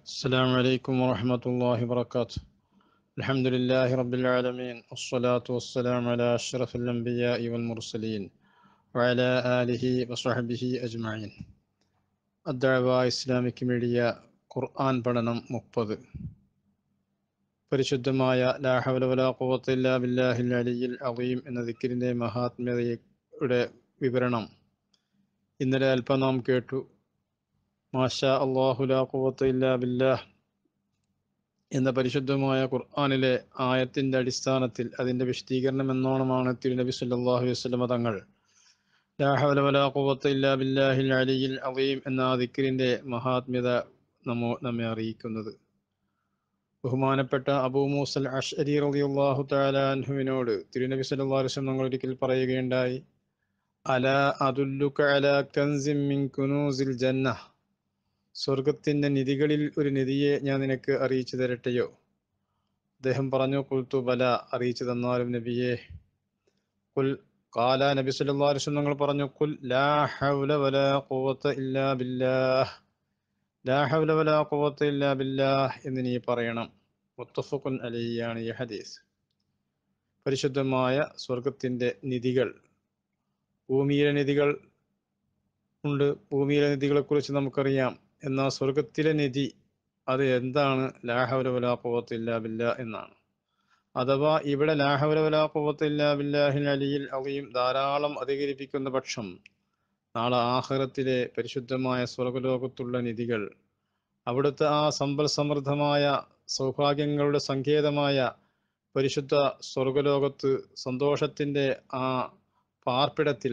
السلام عليكم ورحمة الله وبركاته الحمد لله رب العالمين والصلاة والسلام على أشرف الأنبياء والمرسلين وعلى آله وصحبه أجمعين الدعوة Islamic media ഖുർആൻ പഠനം മുപ്പത് പരിശുദ്ധമായ ലാ ഹവല വലാ ഖുവത്ത ഇല്ലാ ബില്ലാഹിൽ അലിയിൽ അളീം എന്ന ദിക്റിൻ്റെ മഹാത്മ്യതയുടെ വിവരണം ഇന്നലെ അല്പം നാം കേട്ടു മാഷാ അള്ളാഹു ലാ ഖുവത്ത ഇല്ലാ ബില്ലാഹ് എന്ന പരിശുദ്ധമായ ഖുർആനിലെ ആയത്തിൻ്റെ അടിസ്ഥാനത്തിൽ അതിൻ്റെ വിശദീകരണം എന്നോണമാണ് തിരുനബി സല്ലല്ലാഹു അലൈഹി വസല്ലമ തങ്ങൾ ലാ ഹൗല വലാ ഖുവത്ത ഇല്ലാ ബില്ലാഹിൽ അലിയിൽ അളീം എന്ന ആ ദിക്റിൻ്റെ മഹാത്മ്യത നമ്മോ നമ്മെ അറിയിക്കുന്നത് ബഹുമാനപ്പെട്ട അബൂ മൂസൽ അഷ്അരി റളിയല്ലാഹു തആല അൻഹുവിനോട് തിരുനബി സല്ലല്ലാഹു അലൈഹി വസല്ലം തങ്ങൾ ഒരിക്കൽ പറയുകയുണ്ടായി അല അതുല്ലുക അല കൻസിൻ മിൻ കുനൂസിൽ ജന്ന സ്വർഗത്തിൻ്റെ നിധികളിൽ ഒരു നിധിയെ ഞാൻ നിനക്ക് അറിയിച്ചു തരട്ടെയോ അദ്ദേഹം പറഞ്ഞു കുൽത്തു ബല അറിയിച്ചു തന്നാലും നബിയെ കുൽ കാല നബി സല്ലല്ലാഹു അലൈഹി വസല്ലം തങ്ങൾ പറഞ്ഞു കുൽ ലാ ഹൗല വലാ ഖുവത ഇല്ലാ ബില്ലാഹ് ലാ ഹൗല വലാ ഖുവത ഇല്ലാ ബില്ലാഹ് എന്ന് നീ പറയണം മുത്തഫഖുൻ അലൈയാണ് ഈ ഹദീസ് പരിശുദ്ധമായ സ്വർഗത്തിൻ്റെ നിധികൾ ഭൂമിയിലെ നിധികൾ ഉണ്ട് ഭൂമിയിലെ നിധികളെക്കുറിച്ച് നമുക്കറിയാം എന്നാൽ സ്വർഗത്തിലെ നിധി അത് എന്താണ് ലാഹവല വലാ ഖുവത്തില്ല ബില്ല എന്നാണ് അഥവാ ഇവിടെ ലാഹവല വലാ ഖുവത്തില്ല ബില്ലാഹിൽ അലിയിൽ അളിയും ധാരാളം അധികരിപ്പിക്കുന്ന പക്ഷം നാളെ ആഹ്റത്തിലെ പരിശുദ്ധമായ സ്വർഗലോകത്തുള്ള നിധികൾ അവിടുത്തെ ആ സമ്പൽ സമൃദ്ധമായ സൗഭാഗ്യങ്ങളുടെ സങ്കേതമായ പരിശുദ്ധ സ്വർഗലോകത്ത് സന്തോഷത്തിൻ്റെ ആ പാർപ്പിടത്തിൽ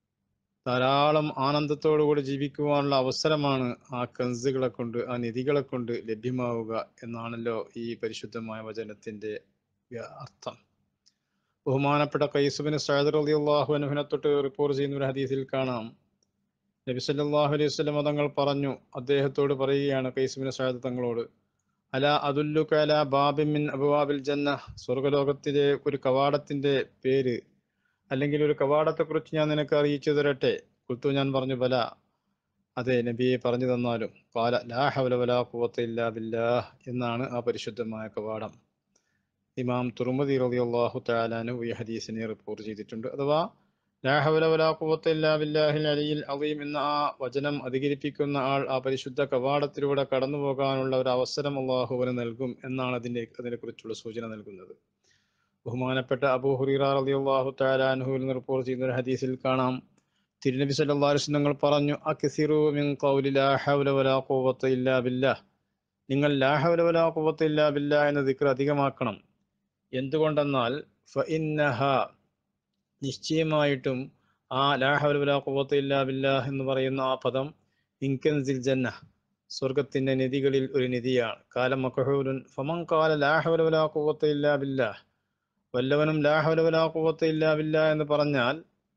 ധാരാളം ആനന്ദത്തോടുകൂടി ജീവിക്കുവാനുള്ള അവസരമാണ് ആ കൻസുകളെ കൊണ്ട് ആ നിധികളെ കൊണ്ട് ലഭ്യമാവുക എന്നാണല്ലോ ഈ പരിശുദ്ധമായ വചനത്തിൻ്റെ അർത്ഥം ബഹുമാനപ്പെട്ട കൈസുബിന് സൈദർ അലി അള്ളാഹു അനുഹിനെ തൊട്ട് റിപ്പോർട്ട് ചെയ്യുന്ന ഒരു ഹദീസിൽ കാണാം നബി സല്ലല്ലാഹു അലൈഹി വസല്ലം തങ്ങൾ പറഞ്ഞു അദ്ദേഹത്തോട് പറയുകയാണ് കൈസുബിന് സൈദ് തങ്ങളോട് അല അതുല്ലുക അല ബാബിമിൻ അബുവാബിൽ ജന്ന സ്വർഗലോകത്തിലെ ഒരു കവാടത്തിന്റെ പേര് അല്ലെങ്കിൽ ഒരു കവാടത്തെക്കുറിച്ച് ഞാൻ നിനക്ക് അറിയിച്ചു തരട്ടെ കുത്തു ഞാൻ പറഞ്ഞു ബല അതെ നബിയെ പറഞ്ഞു തന്നാലും കാല ലാ ഹവല വലാ ഖുവത്ത ഇല്ലാ ബില്ലാഹ് എന്നാണ് ആ പരിശുദ്ധമായ കവാടം ഇമാം തുറുമതി റളിയല്ലാഹു തആലാനു ഈ ഹദീസിനെ റിപ്പോർട്ട് ചെയ്തിട്ടുണ്ട് അഥവാ ലാ ഹവല വലാ ഖുവത്ത ഇല്ലാ ബില്ലാഹിൽ അലിയിൽ അളീം എന്ന ആ വചനം അധികരിപ്പിക്കുന്ന ആൾ ആ പരിശുദ്ധ കവാടത്തിലൂടെ കടന്നു പോകാനുള്ള ഒരു അവസരം അള്ളാഹുവിന് നൽകും എന്നാണ് അതിൻ്റെ അതിനെക്കുറിച്ചുള്ള സൂചന നൽകുന്നത് ബഹുമാനപ്പെട്ട അബൂ ഹുറീറ റളിയല്ലാഹു തആല അൻഹുവിൽ നിന്ന് റിപ്പോർട്ട് ചെയ്യുന്ന ഒരു ഹദീസിൽ കാണാം തിരുനബി സല്ലല്ലാഹു അലൈഹി വസല്ലം പറഞ്ഞു അക്സിറു മിൻ ഖൗലി ലാ ഹൗല വലാ ഖുവത ഇല്ലാ ബില്ലാഹ് നിങ്ങൾ ലാ ഹൗല വലാ ഖുവത ഇല്ലാ ബില്ലാഹ് എന്ന ദിക്ർ അധികമാക്കണം എന്തുകൊണ്ടെന്നാൽ ഫഇന്നഹ നിശ്ചയമായിട്ടും ആ ലാ ഹൗല വലാ ഖുവത ഇല്ലാ ബില്ലാഹ് എന്ന് പറയുന്ന ആ പദം ഇൻകൻസിൽ ജന്ന സ്വർഗത്തിന്റെ നിധികളിൽ ഒരു നിധിയാണ് കാലം മഖഹൂലുൻ ഫമൻ ഖാല ലാ ഹൗല വലാ ഖുവത ഇല്ലാ ബില്ലാഹ് വല്ലവനും ലാഹുല വലാ ഖുവത്ത ഇല്ലാ ബില്ലാ എന്ന് പറഞ്ഞാൽ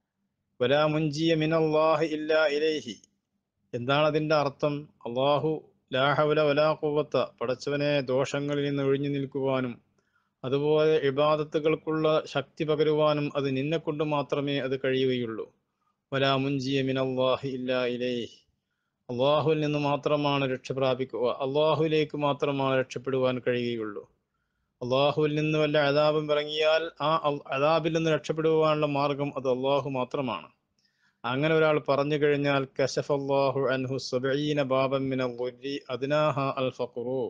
വലാ മുൻജിയ മിനല്ലാഹി ഇല്ലാ ഇലൈഹി എന്താണ് അതിൻ്റെ അർത്ഥം അള്ളാഹു ലാഹുല വലാ ഖുവത്ത പടച്ചവനെ ദോഷങ്ങളിൽ നിന്ന് ഒഴിഞ്ഞു നിൽക്കുവാനും അതുപോലെ ഇബാദത്തുകൾക്കുള്ള ശക്തി പകരുവാനും അത് നിന്നെ കൊണ്ട് മാത്രമേ അത് കഴിയുകയുള്ളൂ വലാ മുൻജിയ മിനല്ലാഹി ഇല്ലാ ഇലൈഹി അള്ളാഹുവിൽ നിന്ന് മാത്രമാണ് രക്ഷ പ്രാപിക്കുക അള്ളാഹുവിലേക്ക് മാത്രമാണ് രക്ഷപ്പെടുവാൻ കഴിയുകയുള്ളൂ അള്ളാഹുവിൽ നിന്ന് വല്ല അതാബും ഇറങ്ങിയാൽ ആ അതാബിൽ നിന്ന് രക്ഷപ്പെടുവാനുള്ള മാർഗം അത് അള്ളാഹു മാത്രമാണ് അങ്ങനെ ഒരാൾ പറഞ്ഞു കഴിഞ്ഞാൽ കശഫ് അള്ളാഹു അൻഹു സബീന ബാബമിന അദ്നാഹ അൽ ഫഖുറു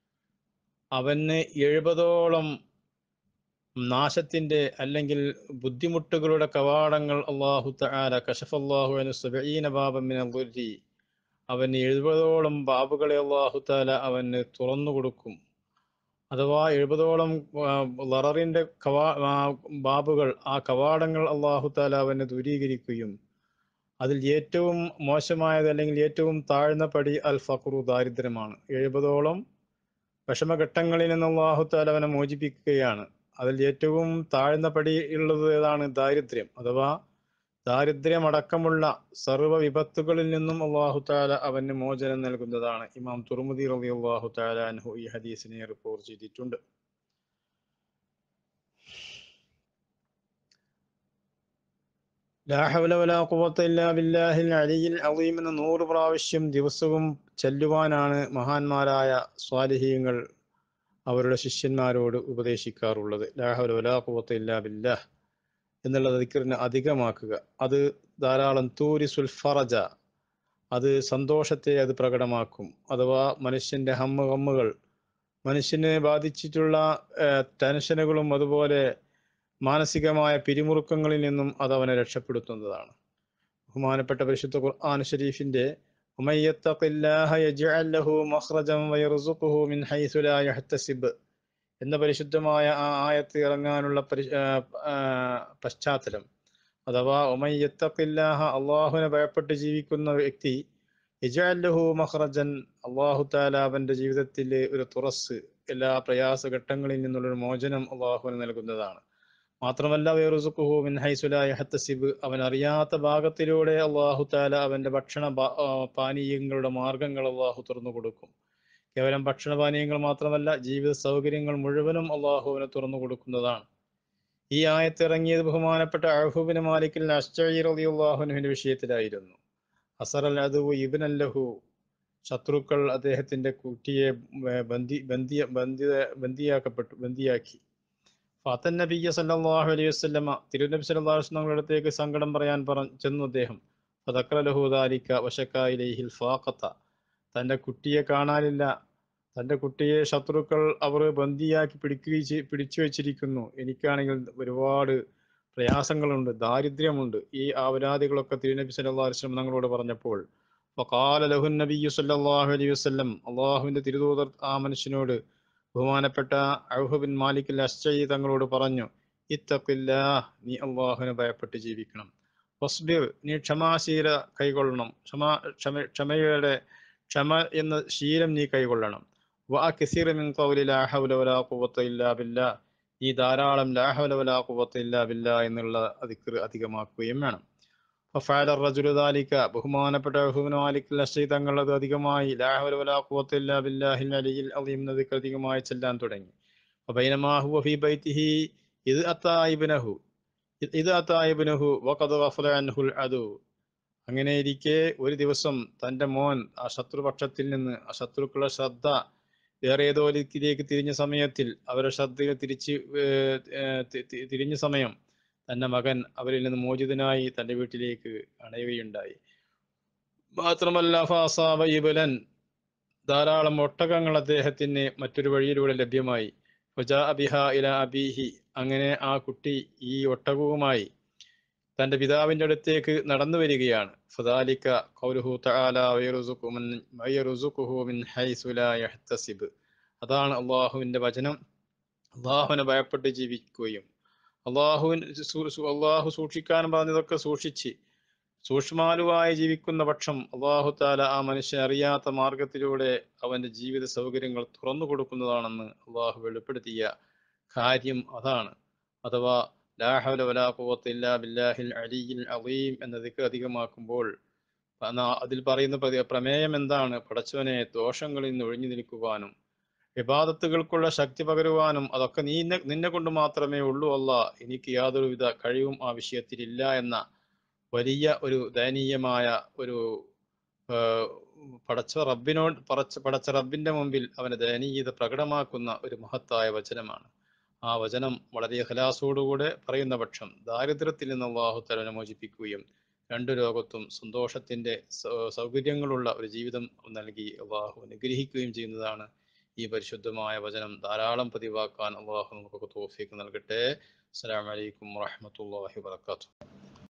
അവന് എഴുപതോളം നാശത്തിന്റെ അല്ലെങ്കിൽ ബുദ്ധിമുട്ടുകളുടെ കവാടങ്ങൾ അള്ളാഹു തആല കശഫ് അള്ളാഹു അൻഹു സബീന ബാബമിന അവന് എഴുപതോളം ബാബുകളെ അള്ളാഹു താല അവന് തുറന്നു കൊടുക്കും അഥവാ എഴുപതോളം ലററിന്റെ കവാ ബാബുകൾ ആ കവാടങ്ങൾ അള്ളാഹു താല അവനെ ദൂരീകരിക്കുകയും അതിൽ ഏറ്റവും മോശമായത് അല്ലെങ്കിൽ ഏറ്റവും താഴ്ന്ന പടി അൽ ഫഖറു ദാരിദ്ര്യമാണ് എഴുപതോളം വിഷമഘട്ടങ്ങളിൽ നിന്ന് അള്ളാഹു താല അവനെ മോചിപ്പിക്കുകയാണ് അതിൽ ഏറ്റവും താഴ്ന്ന പടി ഉള്ളത് ഏതാണ് ദാരിദ്ര്യം അഥവാ ദാരിദ്ര്യമടക്കമുള്ള സർവ്വ വിപത്തുകളിൽ നിന്നും അള്ളാഹു താല അവന് മോചനം നൽകുന്നതാണ് ഇമാം തുറമുദി റബി അള്ളാഹു താല അൻഹു ഈ ഹദീസിനെ റിപ്പോർട്ട് ചെയ്തിട്ടുണ്ട് ലാ ഹൗല വലാ ഖുവത്ത ഇല്ലാ ബില്ലാഹിൽ അലിയിൽ അളീം എന്ന നൂറ് പ്രാവശ്യം ദിവസവും ചെല്ലുവാനാണ് മഹാന്മാരായ സ്വാലിഹീങ്ങൾ അവരുടെ ശിഷ്യന്മാരോട് ഉപദേശിക്കാറുള്ളത് ലാ ഹൗല വലാ ഖുവത്ത ഇല്ലാ ബില്ലാഹ് എന്നുള്ള ദിക്റിനെ അധികമാക്കുക അത് ധാരാളം തൂരിസുൽ ഫറജ അത് സന്തോഷത്തെ അത് പ്രകടമാക്കും അഥവാ മനുഷ്യന്റെ ഹമ്മ ഹമ്മുകൾ മനുഷ്യനെ ബാധിച്ചിട്ടുള്ള ഏഹ്, ടെൻഷനുകളും അതുപോലെ മാനസികമായ പിരിമുറുക്കങ്ങളിൽ നിന്നും അത് അവനെ രക്ഷപ്പെടുത്തുന്നതാണ് ബഹുമാനപ്പെട്ട പരിശുദ്ധ ഖുർആൻ ഷരീഫിന്റെ "വമൻ യത്തഖില്ലാഹ യജ്അൽ ലഹു മഖ്റജൻ വയർസുഖുഹു മിൻ ഹൈസു ലാ യഹ്തസിബ്" എന്ന പരിശുദ്ധമായ ആ ആയത്ത് ഇറങ്ങാനുള്ള പരി- ആ, ആ, പശ്ചാത്തലം അഥവാ ഒമൻ യത്തഖില്ലാഹ അള്ളാഹുവിനെ ഭയപ്പെട്ട് ജീവിക്കുന്ന വ്യക്തി യജ്അൽ ലഹു മഖ്റജൻ അള്ളാഹു താല അവന്റെ ജീവിതത്തിൽ ഒരു തുറസ് എല്ലാ പ്രയാസഘട്ടങ്ങളിൽ നിന്നുള്ളൊരു മോചനം അള്ളാഹുവിന് നൽകുന്നതാണ് മാത്രമല്ല വേറുസുഖുഹു മിൻ ഹൈസു ലാ യഹ്തസിബ് അവൻ അറിയാത്ത ഭാഗത്തിലൂടെ അള്ളാഹു താല അവന്റെ ഭക്ഷണ പാ- ആ, പാനീയങ്ങളുടെ മാർഗങ്ങൾ അള്ളാഹു തുറന്നു കൊടുക്കും കേവലം ഭക്ഷണപാനീയങ്ങൾ മാത്രമല്ല ജീവിത സൗകര്യങ്ങൾ മുഴുവനും അള്ളാഹുവിന് തുറന്നു കൊടുക്കുന്നതാണ് ഈ ആയത്ത് ഇറങ്ങിയത് ബഹുമാനപ്പെട്ട അഹൂബിന് മാലിക്കിൽ അഷ്റീറിയാഹുനുവിന്റെ വിഷയത്തിലായിരുന്നു അസറൽ അദു ഇബിനല്ലഹു ശത്രുക്കൾ അദ്ദേഹത്തിന്റെ കുട്ടിയെ ഏർ, ബന്ദി ബന്ദിയ ബന്ധിത ബന്ദിയാക്കപ്പെട്ടു ബന്ദിയാക്കി ഫാത്തൻ നബിയ സല്ലല്ലാഹു അലൈഹി വസല്ലമ തിരുനബി സല്ലല്ലാഹു അലൈഹി വസല്ലം അടുത്തേക്ക് സങ്കടം പറയാൻ പറ ചെന്നു അദ്ദേഹം ഫദക്ര ലഹു ദാലിക വശക്ക ഇലൈഹിൽ ഫാഖത്ത തന്റെ കുട്ടിയെ കാണാനില്ല തന്റെ കുട്ടിയെ ശത്രുക്കൾ അവർ ബന്ദിയാക്കി പിടിക്കുകയും ചെയ്- പിടിച്ചു വെച്ചിരിക്കുന്നു എനിക്കാണെങ്കിൽ ഒരുപാട് പ്രയാസങ്ങളുണ്ട് ദാരിദ്ര്യമുണ്ട് ഈ ആവലാദികളൊക്കെ തിരുനബി സല്ലല്ലാഹു അലൈഹി വസല്ലം തങ്ങളോട് പറഞ്ഞപ്പോൾ ഫഖാല ലഹു നബിയ്യു സല്ലല്ലാഹു അലൈഹി വസല്ലം അള്ളാഹുവിന്റെ തിരുദൂതർ ആ മനുഷ്യനോട് ബഹുമാനപ്പെട്ട ഔഹ് ബിൻ മാലിക് അൽ അശ്ചയി തങ്ങളോട് പറഞ്ഞു ഇത്തഖില്ലാ നീ അള്ളാഹുവിനെ ഭയപ്പെട്ട് ജീവിക്കണം വസ്ബിർ നീ ക്ഷമാശീല കൈകൊള്ളണം ക്ഷമാ ക്ഷമ ക്ഷമയുടെ ക്ഷമ എന്ന ശീലം നീ കൈകൊള്ളണം വാ കസീർ മിൻ ഖൗലി ലാ ഹൗല വലാ ഖുവത്ത ഇല്ലാ ബില്ലാ ഈ ധാരാളം ലാ ഹൗല വലാ ഖുവത്ത ഇല്ലാ ബില്ലാ എന്നുള്ള ദിക്ർ അധികമാക്കുകയും വേണം ഫഫഅല الرجل ذلك ബഹുമാനപ്പെട്ട ഉഹുബിൻ മാലിക് ലഷി തങ്ങൾ അത് അധികമായി ലാ ഹൗല വലാ ഖുവത്ത ഇല്ലാ ബില്ലാഹിൽ അലിയിൽ അളീം എന്ന ദിക്ർ അധികമായി ചെല്ലാൻ തുടങ്ങി ഫബൈനമാ ഹുവ ഫീ ബൈതിഹി ഇത് അത്താ ഇബ്നഹു ഇത് അത്താ ഇബ്നഹു വഖദ് ഗഫല അൻഹുൽ അദു അങ്ങനെ ഇരിക്കെ ഒരു ദിവസം തന്റെ മോൻ ആ ശത്രുപക്ഷത്തിൽ നിന്ന് ആ ശത്രുക്കളുടെ ശ്രദ്ധ വേറെ ഏതോ ദിക്കിലേക്ക് തിരിഞ്ഞ സമയത്തിൽ അവരുടെ ശ്രദ്ധ തിരിച്ച് ഏർ, ഏർ, തി- തി- തിരിഞ്ഞ സമയം തന്റെ മകൻ അവരിൽ നിന്ന് മോചിതനായി തന്റെ വീട്ടിലേക്ക് അണയുകയുണ്ടായി മാത്രമല്ല ഫാസാബ ഇബലൻ ധാരാളം ഒട്ടകങ്ങൾ അദ്ദേഹത്തിന് മറ്റൊരു വഴിയിലൂടെ ലഭ്യമായി ഫജാ ബിഹ ഇല അബീഹി അങ്ങനെ ആ കുട്ടി ഈ ഒട്ടകവുമായി തന്റെ പിതാവിന്റെ അടുത്തേക്ക് നടന്നു വരികയാണ് ഫദാലിക ഖൗലുഹു തആല വയർസുഖു മൻ വയർസുഖുഹു മിൻ ഹൈസു ലാ യഹ്തസിബ് അതാണ് അള്ളാഹുവിന്റെ വചനം അള്ളാഹുവിനെ ഭയപ്പെട്ട് ജീവിക്കുകയും അള്ളാഹുവിൻ സൂ- സൂ- അള്ളാഹു സൂക്ഷിക്കാൻ പറഞ്ഞതൊക്കെ സൂക്ഷിച്ച് സൂക്ഷ്മാലുവായി ജീവിക്കുന്ന പക്ഷം അള്ളാഹു താല ആ മനുഷ്യൻ അറിയാത്ത മാർഗത്തിലൂടെ അവന്റെ ജീവിത സൗകര്യങ്ങൾ തുറന്നു കൊടുക്കുന്നതാണെന്ന് അള്ളാഹു വെളിപ്പെടുത്തിയ കാര്യം അതാണ് അഥവാ ലാ ഹൗല വലാ ഖുവത്ത ഇല്ലാ ബില്ലാഹിൽ അലിയിൽ അലീം എന്ന ദിക്ർ അധികമാക്കുമ്പോൾ അന- അതിൽ പറയുന്ന പ്രതി- പ്രമേയം എന്താണ് പടച്ചവനെ ദോഷങ്ങളിൽ നിന്ന് ഒഴിഞ്ഞു നിൽക്കുവാനും വിവാദത്തുകൾക്കുള്ള ശക്തി പകരുവാനും അതൊക്കെ നീ നിന്നെ- നിന്നെ കൊണ്ട് മാത്രമേ ഉള്ളൂ അല്ല എനിക്ക് യാതൊരുവിധ കഴിവും ആ വിഷയത്തിലില്ല എന്ന വലിയ ഒരു ദയനീയമായ ഒരു ആ, പടച്ച റബ്ബിനോട് പടച്ച പടച്ച റബ്ബിന്റെ മുമ്പിൽ അവന് ദയനീയത പ്രകടമാക്കുന്ന ഒരു മഹത്തായ വചനമാണ് ആ വചനം വളരെ ഹലാസോടുകൂടെ പറയുന്ന പക്ഷം ദാരിദ്ര്യത്തിൽ നിന്ന് അള്ളാഹു തലനെ മോചിപ്പിക്കുകയും രണ്ടു ലോകത്തും സന്തോഷത്തിന്റെ സൗ- സൗകര്യങ്ങളുള്ള ഒരു ജീവിതം നൽകി അള്ളാഹു അനുഗ്രഹിക്കുകയും ചെയ്യുന്നതാണ് ഈ പരിശുദ്ധമായ വചനം ധാരാളം പതിവാക്കാൻ അള്ളാഹു നമുക്ക് തോഫീക്ക് നൽകട്ടെ അസ്സലാമു അലൈക്കും വറഹ്മത്തുള്ളാഹി വബറകാതുഹു